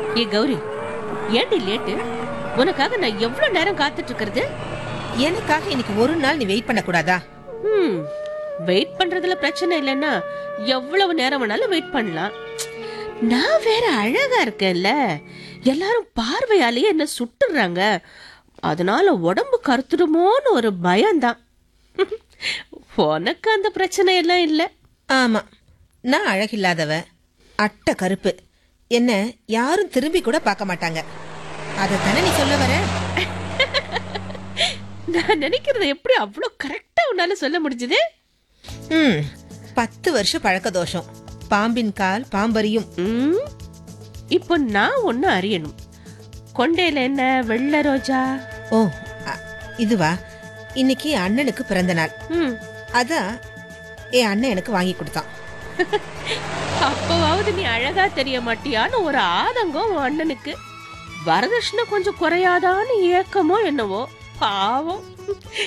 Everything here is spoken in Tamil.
ஏ கௌரி ஏண்டி லேட்டு உனக்காக நான் எவ்வளவு நேரம் காத்துட்டு இருக்கிறது எனக்காக இன்னைக்கு ஒரு நாள் நீ வெயிட் பண்ண கூடாதா ம் வெயிட் பண்றதுல பிரச்சனை இல்லைன்னா எவ்வளவு நேரம் வேணாலும் வெயிட் பண்ணலாம் நான் வேற அழகா இருக்கேன்ல எல்லாரும் பார்வையாலேயே என்ன சுட்டுறாங்க அதனால உடம்பு கருத்துடுமோன்னு ஒரு பயம்தான் உனக்கு அந்த பிரச்சனை எல்லாம் இல்ல ஆமா நான் அழகில்லாதவ அட்டை கருப்பு என்ன யாரும் திரும்பி கூட பார்க்க மாட்டாங்க அதைத்தானே நீ சொல்ல வர நான் நினைக்கிறத எப்படி அவ்வளோ கரெக்டா உன்னால சொல்ல முடிஞ்சது ம் பத்து வருஷ பழக்க தோஷம் பாம்பின் கால் பாம்பரியும் ம் இப்போ நான் ஒன்னு அறியணும் கொண்டையில என்ன வெள்ளை ரோஜா ஓ அ- இதுவா இன்னைக்கு அண்ணனுக்கு பிறந்த நாள் ம் அதான் என் அண்ணன் எனக்கு வாங்கி கொடுத்தான் அப்பவாவது நீ அழகா தெரிய மாட்டியான்னு ஒரு ஆதங்கம் உன் அண்ணனுக்கு வரதட்சணை கொஞ்சம் குறையாதான்னு ஏக்கமோ என்னவோ பாவம்